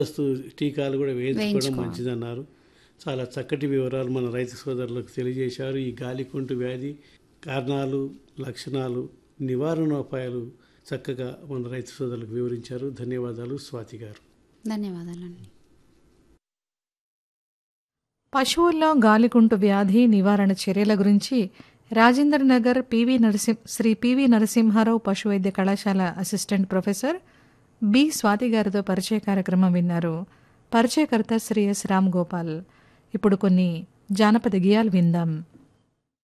ముందస్తు టీకాలు కూడా వేయించుకోవడం వేయించుకోవాలి. మంచిదన్నారు చాలా చక్కటి వివరాలు మన రైతు సోదరులకు తెలియజేశారు ఈ గాలికుంటు వ్యాధి కారణాలు లక్షణాలు నివారణోపాయాలు చక్కగా మన రైతు సోదరులకు వివరించారు ధన్యవాదాలు స్వాతి గారు ధన్యవాదాలండి పశువుల్లో గాలికుంటు వ్యాధి నివారణ చర్యల గురించి రాజేంద్ర నగర్ పివి నరసింహ శ్రీ పివి నరసింహారావు పశు వైద్య కళాశాల అసిస్టెంట్ ప్రొఫెసర్ బి స్వాతి గారితో పరిచయ కార్యక్రమం విన్నారు పరిచయకర్త శ్రీ ఎస్ రామ్ గోపాల్ ఇప్పుడు కొన్ని జానపద గేయాలు విందాం